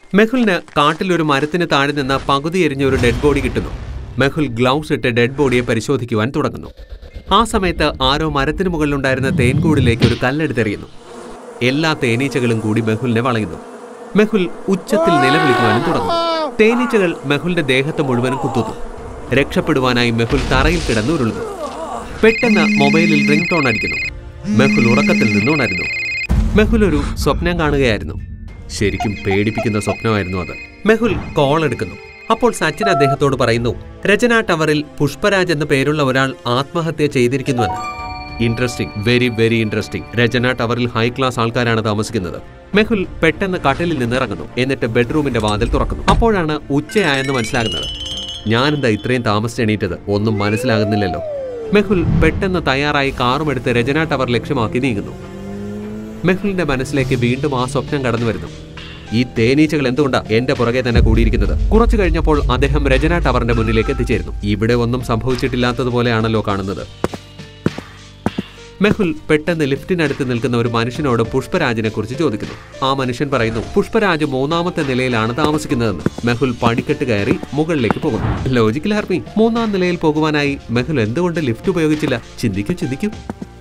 മെഹുലിന് കാട്ടിൽ ഒരു മരത്തിന് താഴെ നിന്ന് പകുതി എരിഞ്ഞ ഒരു ഡെഡ് ബോഡി കിട്ടുന്നു മെഹുൽ ഗ്ലൗസ് ഇട്ട് ഡെഡ് ബോഡിയെ പരിശോധിക്കുവാൻ തുടങ്ങുന്നു ആ സമയത്ത് ആരോ മരത്തിന് മുകളിലുണ്ടായിരുന്ന തേൻകൂടിലേക്ക് ഒരു കല്ലെടുത്തെറിയുന്നു എല്ലാ തേനീച്ചകളും കൂടി മെഹുലിനെ വളയുന്നു മെഹുൽ ഉച്ചത്തിൽ നിലവിളിക്കുവാനും തുടങ്ങുന്നു തേനീച്ചകൾ മെഹുലിന്റെ ദേഹത്ത് മുഴുവനും കുത്തുന്നു രക്ഷപ്പെടുവാനായി മെഹുൽ തറയിൽ കിടന്ന് ഉരുളുന്നു പെട്ടെന്ന് മൊബൈലിൽ റിംഗ് ടോൺ അടിക്കുന്നു മെഹുൽ ഉറക്കത്തിൽ നിന്ന് ഉണരുന്നു മെഹുൽ ഒരു സ്വപ്നം കാണുകയായിരുന്നു ശരിക്കും പേടിപ്പിക്കുന്ന സ്വപ്നമായിരുന്നു അത് മെഹുൽ കോൾ എടുക്കുന്നു അപ്പോൾ സച്ചിൻ അദ്ദേഹത്തോട് പറയുന്നു രചന ടവറിൽ പുഷ്പരാജ് എന്ന പേരുള്ള ഒരാൾ ആത്മഹത്യ ചെയ്തിരിക്കുന്നുവെന്ന് interesting very very interesting Rachana ടവറിൽ ഹൈ ക്ലാസ് ആൾക്കാരാണ് താമസിക്കുന്നത് മെഹുൽ പെട്ടെന്ന് കട്ടിലിൽ നിന്ന് ഇറങ്ങുന്നു എന്നിട്ട് ബെഡ്റൂമിന്റെ വാതിൽ തുറക്കുന്നു അപ്പോഴാണ് ഉച്ചയായെന്ന് മനസ്സിലാകുന്നത് ഞാനെന്താ ഇത്രയും താമസിച്ച് എണീറ്റത് ഒന്നും മനസ്സിലാകുന്നില്ലല്ലോ മെഹുൽ പെട്ടെന്ന് തയ്യാറായി കാറുമെടുത്ത് രചന ടവർ ലക്ഷ്യമാക്കി നീങ്ങുന്നു മെഹുലിന്റെ മനസ്സിലേക്ക് വീണ്ടും ആ സ്വപ്നം കടന്നു വരുന്നു ഈ തേനീച്ചകൾ എന്തുകൊണ്ടാ എന്റെ പുറകെ തന്നെ കൂടിയിരിക്കുന്നത് കുറച്ചു കഴിഞ്ഞപ്പോൾ അദ്ദേഹം രചന ടവറിന്റെ മുന്നിലേക്ക് എത്തിച്ചേരുന്നു ഇവിടെ ഒന്നും സംഭവിച്ചിട്ടില്ലാത്തതുപോലെയാണല്ലോ കാണുന്നത് മെഹുൽ പെട്ടെന്ന് ലിഫ്റ്റിനടുത്ത് നിൽക്കുന്ന ഒരു മനുഷ്യനോട് പുഷ്പരാജിനെ കുറിച്ച് ചോദിക്കുന്നു ആ മനുഷ്യൻ പറയുന്നു പുഷ്പരാജ് മൂന്നാമത്തെ നിലയിലാണ് താമസിക്കുന്നതെന്ന് മെഹുൽ പടിക്കെട്ട് കയറി മുകളിലേക്ക് പോകുന്നു ലോജിക്കൽ ഹാർമി മൂന്നാം നിലയിൽ പോകുവാനായി മെഹുൽ എന്തുകൊണ്ട് ലിഫ്റ്റ് ഉപയോഗിച്ചില്ല ചിന്തിക്കൂ ചിന്തിക്കൂ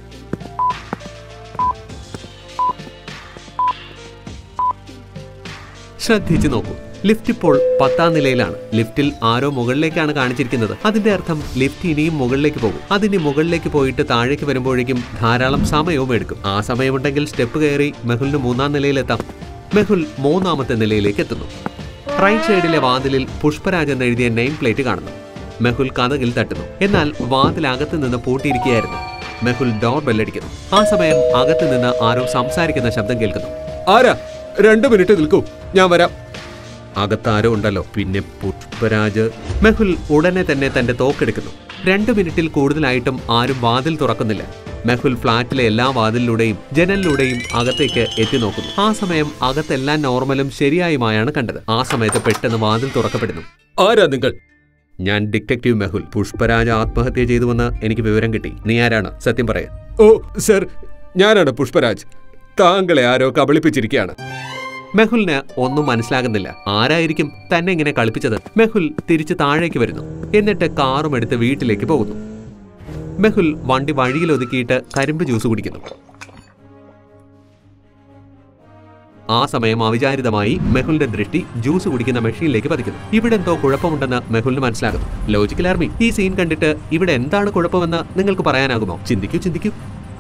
ശ്രദ്ധിച്ചു നോക്കൂ ലിഫ്റ്റ് ഇപ്പോൾ പത്താം നിലയിലാണ് ലിഫ്റ്റിൽ ആരോ മുകളിലേക്കാണ് കാണിച്ചിരിക്കുന്നത് അതിന്റെ അർത്ഥം ലിഫ്റ്റ് ഇനിയും മുകളിലേക്ക് പോകും അതിന് മുകളിലേക്ക് പോയിട്ട് താഴേക്ക് വരുമ്പോഴേക്കും ധാരാളം സമയവും എടുക്കും ആ സമയമുണ്ടെങ്കിൽ സ്റ്റെപ്പ് കയറി മെഹുലിന് മൂന്നാം നിലയിലെത്താം മെഹുൽ മൂന്നാമത്തെ നിലയിലേക്ക് എത്തുന്നു റൈറ്റ് സൈഡിലെ വാതിലിൽ പുഷ്പരാജ് എന്ന് എഴുതിയ നെയിം പ്ലേറ്റ് കാണുന്നു മെഹുൽ കഥകിൽ തട്ടുന്നു എന്നാൽ വാതിൽ അകത്ത് നിന്ന് പൂട്ടിയിരിക്കുകയായിരുന്നു മെഹുൽ ഡോർ ബെല്ലടിക്കുന്നു ആ സമയം അകത്ത് നിന്ന് ആരോ സംസാരിക്കുന്ന ശബ്ദം കേൾക്കുന്നു ആരാ രണ്ടു മിനിറ്റ് നിൽക്കൂ ഞാൻ വരാം അകത്താരോ ഉണ്ടല്ലോ പിന്നെ പുഷ്പരാജ് മെഹുൽ ഉടനെ തന്നെ തന്റെ തോക്കെടുക്കുന്നു രണ്ടു മിനിറ്റിൽ കൂടുതലായിട്ടും ആരും വാതിൽ തുറക്കുന്നില്ല മെഹുൽ ഫ്ളാറ്റിലെ എല്ലാ വാതിലിലൂടെയും ജനലിലൂടെയും അകത്തേക്ക് എത്തി നോക്കുന്നു ആ സമയം അകത്തെല്ലാം നോർമലും ശരിയായുമായാണ് കണ്ടത് ആ സമയത്ത് പെട്ടെന്ന് വാതിൽ തുറക്കപ്പെടുന്നു ആരാ നിങ്ങൾ ഞാൻ ഡിറ്റക്റ്റീവ് മെഹുൽ പുഷ്പരാജ് ആത്മഹത്യ ചെയ്തുവെന്ന് എനിക്ക് വിവരം കിട്ടി നീ ആരാണ് സത്യം പറയാ ഓ സർ ഞാനാണ് പുഷ്പരാജ് താങ്കളെ ആരോ കബളിപ്പിച്ചിരിക്കുകയാണ് മെഹുലിന് ഒന്നും മനസ്സിലാകുന്നില്ല ആരായിരിക്കും തന്നെ ഇങ്ങനെ കളിപ്പിച്ചത് മെഹുൽ തിരിച്ച് താഴേക്ക് വരുന്നു എന്നിട്ട് കാറും എടുത്ത് വീട്ടിലേക്ക് പോകുന്നു മെഹുൽ വണ്ടി വഴിയിൽ ഒതുക്കിയിട്ട് കരിമ്പ് ജ്യൂസ് കുടിക്കുന്നു ആ സമയം അവിചാരിതമായി മെഹുലിന്റെ ദൃഷ്ടി ജ്യൂസ് കുടിക്കുന്ന മെഷീനിലേക്ക് പതിക്കുന്നു ഇവിടെ എന്തോ കുഴപ്പമുണ്ടെന്ന് മെഹുലിന് മനസ്സിലാകുന്നു ലോജിക്കൽ ആർമി ഈ സീൻ കണ്ടിട്ട് ഇവിടെ എന്താണ് കുഴപ്പമെന്ന് നിങ്ങൾക്ക് പറയാനാകുമോ ചിന്തിക്കൂ ചിന്തിക്കൂ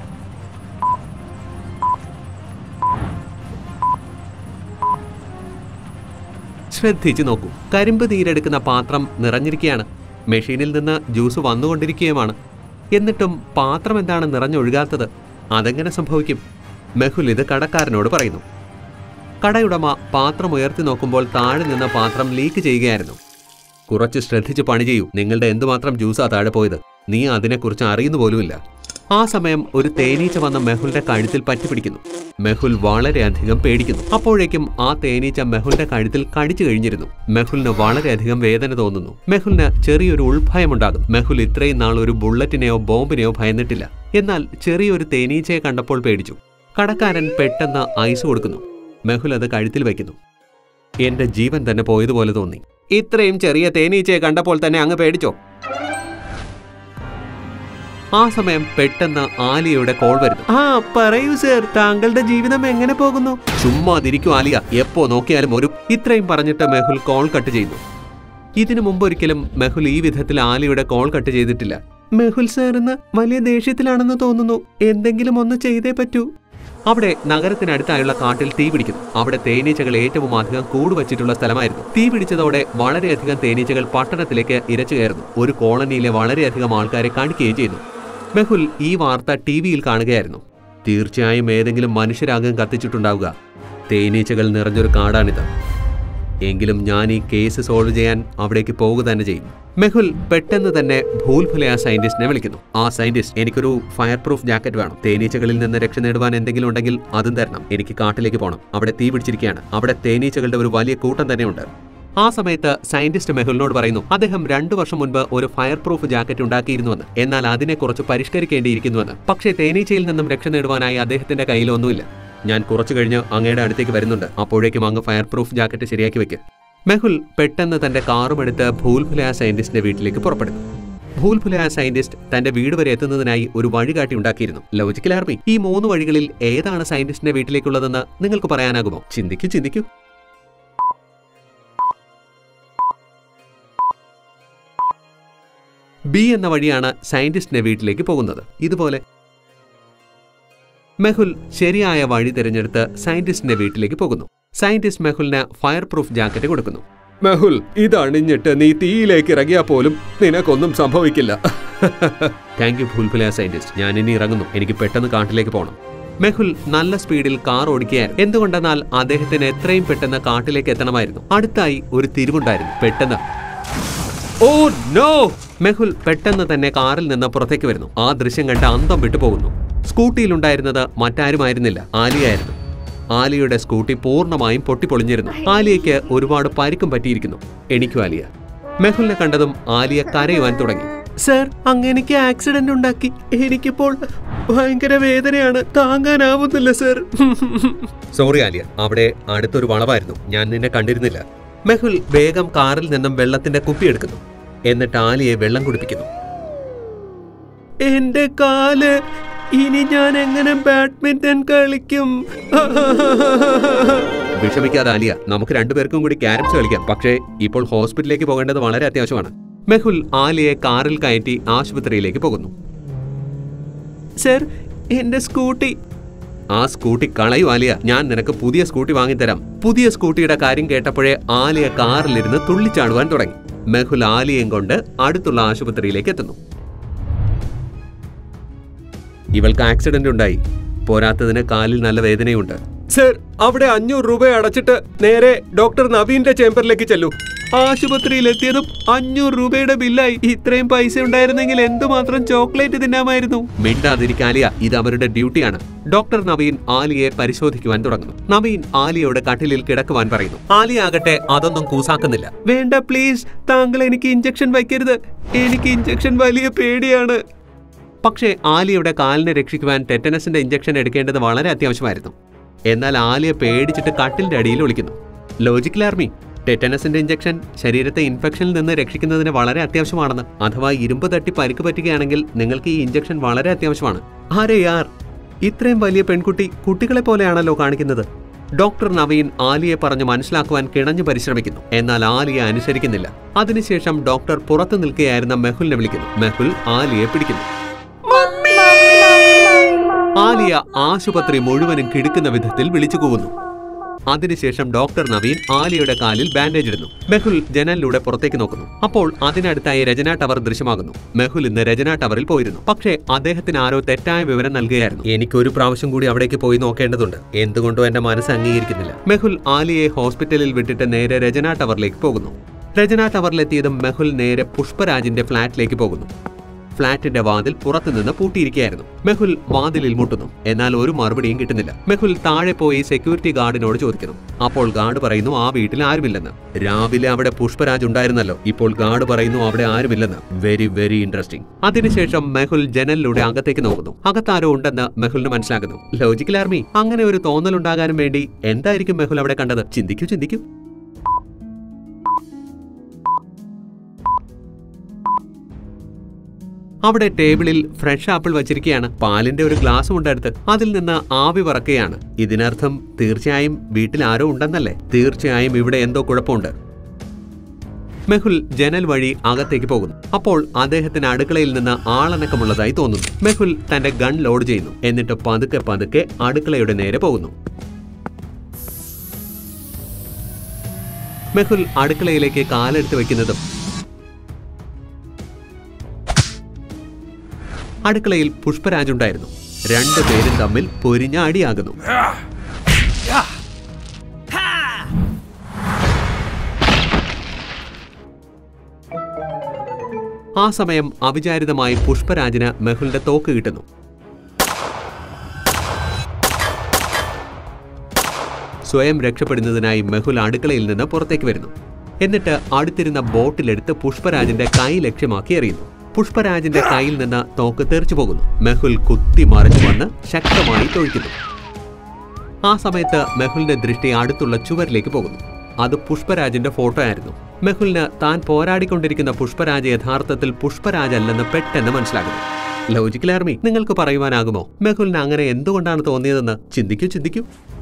ശ്രദ്ധിച്ചു നോക്കൂ കരിമ്പ് നീരെടുക്കുന്ന പാത്രം നിറഞ്ഞിരിക്കുകയാണ് മെഷീനിൽ നിന്ന് ജ്യൂസ് വന്നുകൊണ്ടിരിക്കുകയുമാണ് എന്നിട്ടും പാത്രം എന്താണ് നിറഞ്ഞൊഴുകാത്തത് അതെങ്ങനെ സംഭവിക്കും മെഹുൽ ഇത് കടക്കാരനോട് പറയുന്നു കടയുടമ പാത്രം ഉയർത്തി നോക്കുമ്പോൾ താഴെ നിന്ന പാത്രം ലീക്ക് ചെയ്യുകയായിരുന്നു കുറച്ച് ശ്രദ്ധിച്ച് പണി ചെയ്യൂ നിങ്ങളുടെ എന്തുമാത്രം ജ്യൂസാ താഴെ പോയത് നീ അതിനെക്കുറിച്ച് അറിയുന്നു പോലുമില്ല ആ സമയം ഒരു തേനീച്ച വന്ന മെഹുലിന്റെ കഴുത്തിൽ പറ്റിപ്പിടിക്കുന്നു മെഹുൽ വളരെയധികം പേടിക്കുന്നു അപ്പോഴേക്കും ആ തേനീച്ച മെഹുലിന്റെ കഴുത്തിൽ കടിച്ചു കഴിഞ്ഞിരുന്നു മെഹുലിന് വളരെയധികം വേദന തോന്നുന്നു മെഹുലിന് ചെറിയൊരു ഉൾഭയമുണ്ടാകും മെഹുൽ ഇത്രയും നാൾ ഒരു ബുള്ളറ്റിനെയോ ബോംബിനെയോ ഭയന്നിട്ടില്ല എന്നാൽ ചെറിയൊരു തേനീച്ചയെ കണ്ടപ്പോൾ പേടിച്ചു കടക്കാരൻ പെട്ടെന്ന് ഐസ് കൊടുക്കുന്നു മെഹുൽ അത് കഴുത്തിൽ വയ്ക്കുന്നു എന്റെ ജീവൻ തന്നെ പോയതുപോലെ തോന്നി ഇത്രയും ചെറിയ തേനീച്ചയെ കണ്ടപ്പോൾ തന്നെ അങ്ങ് പേടിച്ചോ ആ സമയം പെട്ടെന്ന് ആലിയയുടെ കോൾ വരുന്നു ആ പറയൂ സർ താങ്കളുടെ ജീവിതം എങ്ങനെ പോകുന്നു ചുമ്മാതിരിക്കും ആലിയ എപ്പോ നോക്കിയാലും ഒരു ഇത്രയും പറഞ്ഞിട്ട് മെഹുൽ കോൾ കട്ട് ചെയ്യുന്നു ഇതിനു മുമ്പ് ഒരിക്കലും മെഹുൽ ഈ വിധത്തിൽ ആലിയുടെ കോൾ കട്ട് ചെയ്തിട്ടില്ല മെഹുൽ സാർ ഇന്ന് വലിയ ദേഷ്യത്തിലാണെന്ന് തോന്നുന്നു എന്തെങ്കിലും ഒന്ന് ചെയ്തേ പറ്റൂ അവിടെ നഗരത്തിനടുത്തായുള്ള കാട്ടിൽ തീ പിടിക്കുന്നു അവിടെ തേനീച്ചകൾ ഏറ്റവും അധികം കൂട് വച്ചിട്ടുള്ള സ്ഥലമായിരുന്നു തീ പിടിച്ചതോടെ വളരെയധികം തേനീച്ചകൾ പട്ടണത്തിലേക്ക് ഇരച്ചു കയറുന്നു ഒരു കോളനിയിലെ വളരെയധികം ആൾക്കാരെ കാണിക്കുകയും ചെയ്തു മെഹുൽ ഈ വാർത്ത ടി വിയിൽ കാണുകയായിരുന്നു തീർച്ചയായും ഏതെങ്കിലും മനുഷ്യരാഗം കത്തിച്ചിട്ടുണ്ടാവുക തേനീച്ചകൾ നിറഞ്ഞൊരു കാടാണിത് എങ്കിലും ഞാൻ ഈ കേസ് സോൾവ് ചെയ്യാൻ അവിടേക്ക് പോവുക തന്നെ ചെയ്യും മെഹുൽ പെട്ടെന്ന് തന്നെ ഭൂൽഭുലെ ആ സയന്റിസ്റ്റിനെ വിളിക്കുന്നു ആ സയന്റിസ്റ്റ് എനിക്കൊരു ഫയർ പ്രൂഫ് ജാക്കറ്റ് വേണം തേനീച്ചകളിൽ നിന്ന് രക്ഷ നേടുവാൻ എന്തെങ്കിലും ഉണ്ടെങ്കിൽ അതും തരണം എനിക്ക് കാട്ടിലേക്ക് പോകണം അവിടെ തീ പിടിച്ചിരിക്കുകയാണ് അവിടെ തേനീച്ചകളുടെ ഒരു വലിയ കൂട്ടം തന്നെയുണ്ട് ആ സമയത്ത് സയന്റിസ്റ്റ് മെഹുലിനോട് പറയുന്നു അദ്ദേഹം രണ്ടു വർഷം മുൻപ് ഒരു ഫയർ പ്രൂഫ് ജാക്കറ്റ് ഉണ്ടാക്കിയിരുന്നുവെന്ന് എന്നാൽ അതിനെ കുറച്ച് പരിഷ്കരിക്കേണ്ടിയിരിക്കുന്നുവെന്ന് പക്ഷേ തേനീച്ചയിൽ നിന്നും രക്ഷ നേടുവാനായി അദ്ദേഹത്തിന്റെ കയ്യിലൊന്നുമില്ല ഞാൻ കുറച്ചു കഴിഞ്ഞ് അങ്ങയുടെ അടുത്തേക്ക് വരുന്നുണ്ട് അപ്പോഴേക്കും അങ്ങ് ഫയർ പ്രൂഫ് ജാക്കറ്റ് ശരിയാക്കി വെക്ക് മെഹുൽ പെട്ടെന്ന് തന്റെ കാറുമെടുത്ത് ഭൂൽഭുലയ സയന്റിസ്റ്റിന്റെ വീട്ടിലേക്ക് പുറപ്പെടുന്നു ഭൂൽഭുലയ സയന്റിസ്റ്റ് തന്റെ വീട് വരെ എത്തുന്നതിനായി ഒരു വഴികാട്ടി ഉണ്ടാക്കിയിരുന്നു ലോജിക്കൽ ആർമി ഈ മൂന്ന് വഴികളിൽ ഏതാണ് സയന്റിസ്റ്റിന്റെ വീട്ടിലേക്കുള്ളതെന്ന് നിങ്ങൾക്ക് പറയാനാകുമോ ചിന്തിക്കൂ ചിന്തിക്കൂ ബി എന്ന വഴിയാണ് സയന്റിസ്റ്റിന്റെ വീട്ടിലേക്ക് പോകുന്നത് ഇതുപോലെ മെഹുൽ ശരിയായ വഴി തിരഞ്ഞെടുത്ത് സയന്റിസ്റ്റിന്റെ വീട്ടിലേക്ക് പോകുന്നു സയന്റിസ്റ്റ് മെഹുലിന് ഫയർ പ്രൂഫ് ജാക്കറ്റ് കൊടുക്കുന്നു മെഹുൽ ഇത് അണിഞ്ഞിട്ട് നീ തീയിലേക്ക് ഇറങ്ങിയാൽ പോലും നിനക്കൊന്നും സംഭവിക്കില്ല താങ്ക് യു ഭൂൽഫുല സയന്റിസ്റ്റ് ഞാൻ ഇനി ഇറങ്ങുന്നു എനിക്ക് പെട്ടെന്ന് കാട്ടിലേക്ക് പോകണം മെഹുൽ നല്ല സ്പീഡിൽ കാർ ഓടിക്കുകയായിരുന്നു എന്തുകൊണ്ടെന്നാൽ അദ്ദേഹത്തിന് എത്രയും പെട്ടെന്ന് കാട്ടിലേക്ക് എത്തണമായിരുന്നു അടുത്തായി ഒരു തിരിവുണ്ടായിരുന്നു പെട്ടെന്ന് ഓ നോ മെഹുൽ പെട്ടെന്ന് തന്നെ കാറിൽ നിന്ന് പുറത്തേക്ക് വരുന്നു ആ ദൃശ്യം കണ്ട് അന്തം വിട്ടു പോകുന്നു സ്കൂട്ടിയിലുണ്ടായിരുന്നത് മറ്റാരുമായിരുന്നില്ല ആലിയായിരുന്നു ആലിയുടെ സ്കൂട്ടി പൂർണ്ണമായും പൊട്ടിപ്പൊളിഞ്ഞിരുന്നു ആലിയയ്ക്ക് ഒരുപാട് പരിക്കും പറ്റിയിരിക്കുന്നു എനിക്കും ആലിയ മെഹുലിനെ കണ്ടതും ആലിയ കരയുവാൻ തുടങ്ങി സർ അങ്ങനെക്ക് ആക്സിഡന്റ് ഉണ്ടാക്കി എനിക്കിപ്പോൾ ഭയങ്കര വേദനയാണ് താങ്ങാനാവുന്നില്ല സർ സോറി ആലിയ അവിടെ അടുത്തൊരു വളവായിരുന്നു ഞാൻ നിന്നെ കണ്ടിരുന്നില്ല മെഹുൽ വേഗം കാറിൽ നിന്നും വെള്ളത്തിന്റെ കുപ്പി എടുക്കുന്നു എന്നിട്ട് ആലിയെ വെള്ളം കുടിപ്പിക്കുന്നു എന്റെ കാല് ഇനി ഞാൻ എങ്ങനെ ബാഡ്മിന്റൺ കളിക്കും വിഷമിക്കാതെ ആലിയ നമുക്ക് രണ്ടുപേർക്കും കൂടി ക്യാരംസ് കളിക്കാം പക്ഷേ ഇപ്പോൾ ഹോസ്പിറ്റലിലേക്ക് പോകേണ്ടത് വളരെ അത്യാവശ്യമാണ് മെഹുൽ ആലിയെ കാറിൽ കയറ്റി ആശുപത്രിയിലേക്ക് പോകുന്നു സർ എന്റെ സ്കൂട്ടി ആ സ്കൂട്ടി കളയൂ ആലിയ ഞാൻ നിനക്ക് പുതിയ സ്കൂട്ടി വാങ്ങിത്തരാം പുതിയ സ്കൂട്ടിയുടെ കാര്യം കേട്ടപ്പോഴേ ആലിയ കാറിലിരുന്ന് തുള്ളിച്ചാടുവാൻ തുടങ്ങി മെഹുൽ ആലിയയും കൊണ്ട് അടുത്തുള്ള ആശുപത്രിയിലേക്ക് എത്തുന്നു ഇവൾക്ക് ആക്സിഡന്റ് ഉണ്ടായി പോരാത്തതിന് കാലിൽ നല്ല വേദനയുണ്ട് സർ അവിടെ അഞ്ഞൂറ് രൂപ അടച്ചിട്ട് നേരെ ഡോക്ടർ നവീന്റെ ചേംബറിലേക്ക് ചെല്ലൂ ആശുപത്രിയിൽ എത്തിയതും അഞ്ഞൂറ് രൂപയുടെ ബില്ലായി ഇത്രയും പൈസ ഉണ്ടായിരുന്നെങ്കിൽ എന്തുമാത്രം ചോക്ലേറ്റ് തിന്നാമായിരുന്നു മിണ്ടാതിരിക്കാലിയ ഇത് അവരുടെ ഡ്യൂട്ടിയാണ് ഡോക്ടർ നവീൻ ആലിയെ പരിശോധിക്കുവാൻ തുടങ്ങുന്നു നവീൻ ആലിയോട് കട്ടിലിൽ കിടക്കുവാൻ പറയുന്നു ആലിയ ആകട്ടെ അതൊന്നും കൂസാക്കുന്നില്ല വേണ്ട പ്ലീസ് താങ്കൾ എനിക്ക് ഇഞ്ചക്ഷൻ വയ്ക്കരുത് എനിക്ക് ഇഞ്ചക്ഷൻ വലിയ പേടിയാണ് പക്ഷേ ആലിയയുടെ കാലിനെ രക്ഷിക്കുവാൻ ടെറ്റനസിന്റെ ഇഞ്ചക്ഷൻ എടുക്കേണ്ടത് വളരെ അത്യാവശ്യമായിരുന്നു എന്നാൽ ആലിയ പേടിച്ചിട്ട് കട്ടിലിന്റെ അടിയിൽ ഒളിക്കുന്നു ലോജിക്കൽ ആർമി ടെറ്റനസിന്റെ ഇഞ്ചക്ഷൻ ശരീരത്തെ ഇൻഫെക്ഷനിൽ നിന്ന് രക്ഷിക്കുന്നതിന് വളരെ അത്യാവശ്യമാണെന്ന് അഥവാ ഇരുമ്പ് തട്ടി പരിക്ക് പറ്റുകയാണെങ്കിൽ നിങ്ങൾക്ക് ഈ ഇഞ്ചക്ഷൻ വളരെ അത്യാവശ്യമാണ് ആരെ യാർ ഇത്രയും വലിയ പെൺകുട്ടി കുട്ടികളെ പോലെയാണല്ലോ കാണിക്കുന്നത് ഡോക്ടർ നവീൻ ആലിയെ പറഞ്ഞ് മനസ്സിലാക്കുവാൻ കിണഞ്ഞു പരിശ്രമിക്കുന്നു എന്നാൽ ആലിയ അനുസരിക്കുന്നില്ല അതിനുശേഷം ഡോക്ടർ പുറത്തു നിൽക്കുകയായിരുന്ന മെഹുലിനെ വിളിക്കുന്നു മെഹുൽ ആലിയെ പിടിക്കുന്നു ആലിയ ആശുപത്രി മുഴുവനും കിടക്കുന്ന വിധത്തിൽ വിളിച്ചു കൂവുന്നു അതിനുശേഷം ഡോക്ടർ നവീൻ ആലിയുടെ കാലിൽ ബാൻഡേജ് ഇടുന്നു മെഹുൽ ജനലിലൂടെ പുറത്തേക്ക് നോക്കുന്നു അപ്പോൾ അതിനടുത്തായി രചന ടവർ ദൃശ്യമാകുന്നു മെഹുൽ ഇന്ന് രചന ടവറിൽ പോയിരുന്നു പക്ഷേ അദ്ദേഹത്തിന് ആരോ തെറ്റായ വിവരം നൽകുകയായിരുന്നു എനിക്ക് ഒരു പ്രാവശ്യം കൂടി അവിടേക്ക് പോയി നോക്കേണ്ടതുണ്ട് എന്തുകൊണ്ടോ എന്റെ മനസ്സ് അംഗീകരിക്കുന്നില്ല മെഹുൽ ആലിയെ ഹോസ്പിറ്റലിൽ വിട്ടിട്ട് നേരെ രചന ടവറിലേക്ക് പോകുന്നു രചന ടവറിലെത്തിയതും മെഹുൽ നേരെ പുഷ്പരാജിന്റെ ഫ്ളാറ്റിലേക്ക് പോകുന്നു ഫ്ളാറ്റിന്റെ വാതിൽ പുറത്തുനിന്ന് പൂട്ടിയിരിക്കുകയായിരുന്നു മെഹുൽ വാതിലിൽ മുട്ടുന്നു എന്നാൽ ഒരു മറുപടിയും കിട്ടുന്നില്ല മെഹുൽ താഴെ പോയി സെക്യൂരിറ്റി ഗാർഡിനോട് ചോദിക്കുന്നു അപ്പോൾ ഗാർഡ് പറയുന്നു ആ വീട്ടിൽ ആരുമില്ലെന്ന് രാവിലെ അവിടെ പുഷ്പരാജ് ഉണ്ടായിരുന്നല്ലോ ഇപ്പോൾ ഗാർഡ് പറയുന്നു അവിടെ ആരുമില്ലെന്ന് വെരി വെരി ഇൻട്രസ്റ്റിംഗ് അതിനുശേഷം മെഹുൽ ജനലിലൂടെ അകത്തേക്ക് നോക്കുന്നു അകത്താരോ ഉണ്ടെന്ന് മെഹുലിന് മനസ്സിലാകുന്നു ലോജിക്കൽ ആർമി അങ്ങനെ ഒരു തോന്നലുണ്ടാകാനും വേണ്ടി എന്തായിരിക്കും മെഹുൽ അവിടെ കണ്ടത് ചിന്തിക്കൂ ചിന്തിക്കൂ അവിടെ ടേബിളിൽ ഫ്രഷ് ആപ്പിൾ വച്ചിരിക്കുകയാണ് പാലിന്റെ ഒരു ഗ്ലാസും ഉണ്ട് അടുത്ത് അതിൽ നിന്ന് ആവി പറക്കുകയാണ് ഇതിനർത്ഥം തീർച്ചയായും വീട്ടിൽ ആരോ ഉണ്ടെന്നല്ലേ തീർച്ചയായും ഇവിടെ എന്തോ കുഴപ്പമുണ്ട് മെഹുൽ ജനൽ വഴി അകത്തേക്ക് പോകുന്നു അപ്പോൾ അദ്ദേഹത്തിന് അടുക്കളയിൽ നിന്ന് ആളനക്കമുള്ളതായി തോന്നുന്നു മെഹുൽ തന്റെ ഗൺ ലോഡ് ചെയ്യുന്നു എന്നിട്ട് പതുക്കെ പതുക്കെ അടുക്കളയുടെ നേരെ പോകുന്നു മെഹുൽ അടുക്കളയിലേക്ക് കാലെടുത്ത് വെക്കുന്നതും അടുക്കളയിൽ പുഷ്പരാജ് ഉണ്ടായിരുന്നു രണ്ടുപേരും തമ്മിൽ പൊരിഞ്ഞ അടിയാകുന്നു ആ സമയം അവിചാരിതമായി പുഷ്പരാജിന് മെഹുലിന്റെ തോക്ക് കിട്ടുന്നു സ്വയം രക്ഷപ്പെടുന്നതിനായി മെഹുൽ അടുക്കളയിൽ നിന്ന് പുറത്തേക്ക് വരുന്നു എന്നിട്ട് അടുത്തിരുന്ന ബോട്ടിലെടുത്ത് പുഷ്പരാജിന്റെ കൈ ലക്ഷ്യമാക്കി എറിയുന്നു പുഷ്പരാജിന്റെ കയ്യിൽ നിന്ന് തോക്ക് തെറിച്ചു പോകുന്നു മെഹുൽ കുത്തി മറിഞ്ഞു വന്ന് ശക്തമായി തൊഴിക്കുന്നു ആ സമയത്ത് മെഹുലിന്റെ ദൃഷ്ടി അടുത്തുള്ള ചുവരിലേക്ക് പോകുന്നു അത് പുഷ്പരാജിന്റെ ഫോട്ടോ ആയിരുന്നു മെഹുലിന് താൻ പോരാടിക്കൊണ്ടിരിക്കുന്ന പുഷ്പരാജ് യഥാർത്ഥത്തിൽ പുഷ്പരാജ് അല്ലെന്ന് പെട്ടെന്ന് മനസ്സിലാകുന്നു ലോജിക്കൽ ആർമി നിങ്ങൾക്ക് പറയുവാനാകുമോ മെഹുലിന് അങ്ങനെ എന്തുകൊണ്ടാണ് തോന്നിയതെന്ന് ചിന്തിക്കൂ ചിന്തിക്കൂ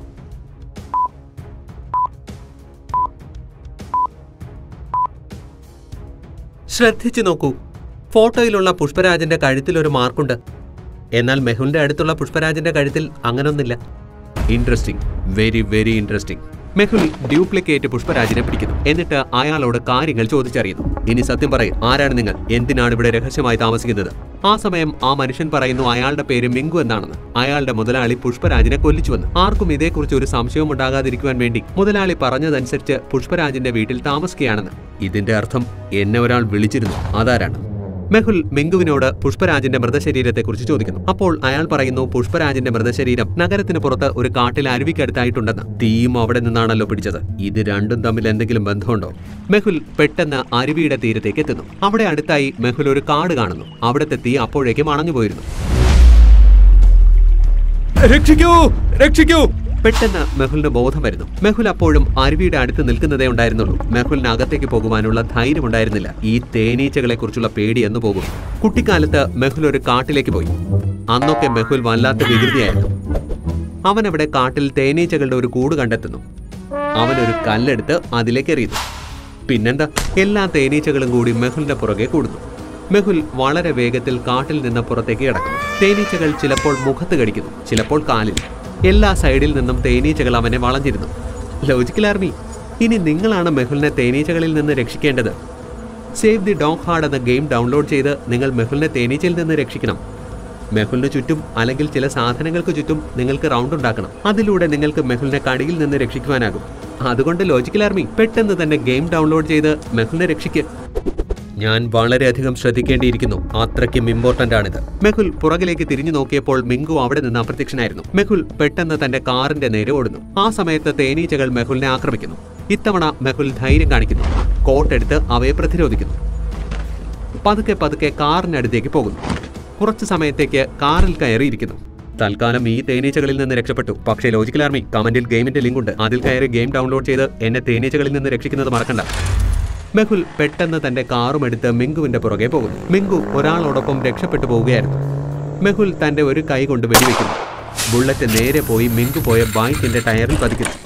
ശ്രദ്ധിച്ചു നോക്കൂ ഫോട്ടോയിലുള്ള പുഷ്പരാജന്റെ കഴുത്തിൽ ഒരു മാർക്കുണ്ട് എന്നാൽ മെഹുലിന്റെ അടുത്തുള്ള പുഷ്പരാജന്റെ കഴുത്തിൽ അങ്ങനൊന്നില്ല interesting very very interesting Mehul duplicate പുഷ്പരാജിനെ പിടിക്കുന്നു എന്നിട്ട് അയാളോട് കാര്യങ്ങൾ ചോദിച്ചറിയുന്നു ഇനി സത്യം പറയും ആരാണ് നിങ്ങൾ എന്തിനാണ് ഇവിടെ രഹസ്യമായി താമസിക്കുന്നത് ആ സമയം ആ മനുഷ്യൻ പറയുന്നു അയാളുടെ പേര് മിങ്കു എന്നാണെന്ന് അയാളുടെ മുതലാളി പുഷ്പരാജിനെ കൊല്ലിച്ചുവെന്ന് ആർക്കും ഇതേക്കുറിച്ച് ഒരു സംശയവും ഉണ്ടാകാതിരിക്കുവാൻ വേണ്ടി മുതലാളി പറഞ്ഞതനുസരിച്ച് പുഷ്പരാജിന്റെ വീട്ടിൽ താമസിക്കുകയാണെന്ന് ഇതിന്റെ അർത്ഥം എന്നെ ഒരാൾ വിളിച്ചിരുന്നു അതാരാണ് മെഹുൽ മിങ്കുവിനോട് പുഷ്പരാജിന്റെ മൃതശരീരത്തെക്കുറിച്ച് ചോദിക്കുന്നു അപ്പോൾ അയാൾ പറയുന്നു പുഷ്പരാജിന്റെ മൃതശരീരം നഗരത്തിന് പുറത്ത് ഒരു കാട്ടിൽ അരുവിക്കടുത്തായിട്ടുണ്ടെന്ന് തീയും അവിടെ നിന്നാണല്ലോ പിടിച്ചത് ഇത് രണ്ടും തമ്മിൽ എന്തെങ്കിലും ബന്ധമുണ്ടോ മെഹുൽ പെട്ടെന്ന് അരുവിയുടെ തീരത്തേക്ക് എത്തുന്നു അവിടെ അടുത്തായി മെഹുൽ ഒരു കാട് കാണുന്നു അവിടുത്തെ തീ അപ്പോഴേക്കും അണഞ്ഞു പോയിരുന്നു രക്ഷിക്കൂ രക്ഷിക്കൂ പെട്ടെന്ന് മെഹുലിന് ബോധം വരുന്നു മെഹുൽ അപ്പോഴും അരുവിയുടെ അടുത്ത് നിൽക്കുന്നതേ ഉണ്ടായിരുന്നുള്ളൂ മെഹുലിന് അകത്തേക്ക് പോകുവാനുള്ള ധൈര്യം ഉണ്ടായിരുന്നില്ല ഈ തേനീച്ചകളെ കുറിച്ചുള്ള പേടി എന്ന് പോകും കുട്ടിക്കാലത്ത് മെഹുൽ ഒരു കാട്ടിലേക്ക് പോയി അന്നൊക്കെ മെഹുൽ വല്ലാത്ത വികൃതിയായിരുന്നു അവൻ അവിടെ കാട്ടിൽ തേനീച്ചകളുടെ ഒരു കൂട് കണ്ടെത്തുന്നു അവനൊരു കല്ലെടുത്ത് അതിലേക്ക് എറിയുന്നു പിന്നെന്താ എല്ലാ തേനീച്ചകളും കൂടി മെഹുലിന്റെ പുറകെ കൂടുന്നു മെഹുൽ വളരെ വേഗത്തിൽ കാട്ടിൽ നിന്ന് പുറത്തേക്ക് കിടക്കുന്നു തേനീച്ചകൾ ചിലപ്പോൾ മുഖത്ത് കടിക്കുന്നു ചിലപ്പോൾ കാലിൽ എല്ലാ സൈഡിൽ നിന്നും തേനീച്ചകൾ അവനെ വളഞ്ഞിരുന്നു ലോജിക്കൽ ആർമി ഇനി നിങ്ങളാണ് മെഹുലിനെ തേനീച്ചകളിൽ നിന്ന് രക്ഷിക്കേണ്ടത് സേവ് ദി ഡോഗ് ഹാർഡ് എന്ന ഗെയിം ഡൗൺലോഡ് ചെയ്ത് നിങ്ങൾ മെഹുലിനെ തേനീച്ചയിൽ നിന്ന് രക്ഷിക്കണം മെഹുലിന് ചുറ്റും അല്ലെങ്കിൽ ചില സാധനങ്ങൾക്ക് ചുറ്റും നിങ്ങൾക്ക് റൗണ്ട് ഉണ്ടാക്കണം അതിലൂടെ നിങ്ങൾക്ക് മെഹുലിനെ കടിയിൽ നിന്ന് രക്ഷിക്കുവാനാകും അതുകൊണ്ട് ലോജിക്കൽ ആർമി പെട്ടെന്ന് തന്നെ ഗെയിം ഡൗൺലോഡ് ചെയ്ത് മെഹുലിനെ രക്ഷിക്കുക ഞാൻ വളരെയധികം ശ്രദ്ധിക്കേണ്ടിയിരിക്കുന്നു അത്രയ്ക്കും ഇമ്പോർട്ടന്റ് ആണിത് മെഹുൽ പുറകിലേക്ക് തിരിഞ്ഞു നോക്കിയപ്പോൾ മിങ്കു അവിടെ നിന്ന് അപ്രത്യക്ഷനായിരുന്നു മെഹുൽ പെട്ടെന്ന് തന്റെ കാറിന്റെ നേരെ ഓടുന്നു ആ സമയത്ത് തേനീച്ചകൾ മെഹുലിനെ ആക്രമിക്കുന്നു ഇത്തവണ മെഹുൽ ധൈര്യം കാണിക്കുന്നു കോട്ടെടുത്ത് അവയെ പ്രതിരോധിക്കുന്നു പതുക്കെ പതുക്കെ കാറിനടുത്തേക്ക് പോകുന്നു കുറച്ചു സമയത്തേക്ക് കാറിൽ കയറിയിരിക്കുന്നു തൽക്കാലം ഈ തേനീച്ചകളിൽ നിന്ന് രക്ഷപ്പെട്ടു പക്ഷേ ലോജിക്കൽ ആർമി കമന്റിൽ ഗെയിമിന്റെ ലിങ്ക് ഉണ്ട് അതിൽ കയറി ഗെയിം ഡൗൺലോഡ് ചെയ്ത് എന്നെ തേനീച്ചകളിൽ നിന്ന് രക്ഷിക്കുന്നത് മറക്കണ്ട മെഹുൽ പെട്ടെന്ന് തന്റെ കാറും എടുത്ത് മിങ്കുവിന്റെ പുറകെ പോകുന്നു മിങ്കു ഒരാളോടൊപ്പം രക്ഷപ്പെട്ടു പോവുകയായിരുന്നു മെഹുൽ തന്റെ ഒരു കൈ കൊണ്ട് വെടിവെക്കുന്നു ബുള്ളറ്റ് നേരെ പോയി മിങ്കു പോയ ബൈക്കിന്റെ ടയറിൽ പതിക്കുന്നു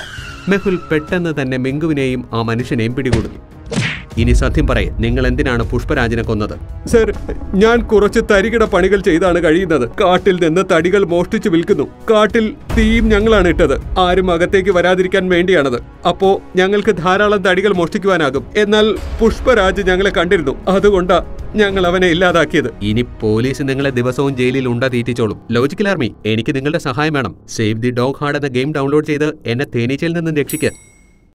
മെഹുൽ പെട്ടെന്ന് തന്നെ മിങ്കുവിനെയും ആ മനുഷ്യനെയും പിടികൂടുന്നു ഇനി സത്യം പറയേ നിങ്ങൾ എന്തിനാണ് പുഷ്പരാജിനെ കൊന്നത് സർ ഞാൻ കുറച്ച് തരികിട പണികൾ ചെയ്താണ് കഴിയുന്നത് കാട്ടിൽ നിന്ന് തടികൾ മോഷ്ടിച്ചു വിൽക്കുന്നു കാട്ടിൽ തീയും ഞങ്ങളാണ് ഇട്ടത് ആരും അകത്തേക്ക് വരാതിരിക്കാൻ വേണ്ടിയാണത് അപ്പോ ഞങ്ങൾക്ക് ധാരാളം തടികൾ മോഷ്ടിക്കുവാനാകും എന്നാൽ പുഷ്പരാജ് ഞങ്ങളെ കണ്ടിരുന്നു അതുകൊണ്ടാ ഞങ്ങൾ അവനെ ഇല്ലാതാക്കിയത് ഇനി പോലീസ് നിങ്ങളെ ദിവസവും ജയിലിൽ ഉണ്ട തീറ്റിച്ചോളും ലോജിക്കൽ ആർമി എനിക്ക് നിങ്ങളുടെ സഹായം വേണം സേവ് ദി ഡോഗ് ഹാർഡ് എന്ന ഗെയിം ഡൗൺലോഡ് ചെയ്ത് എന്നെ തേനീച്ചയിൽ നിന്നും രക്ഷിക്കുക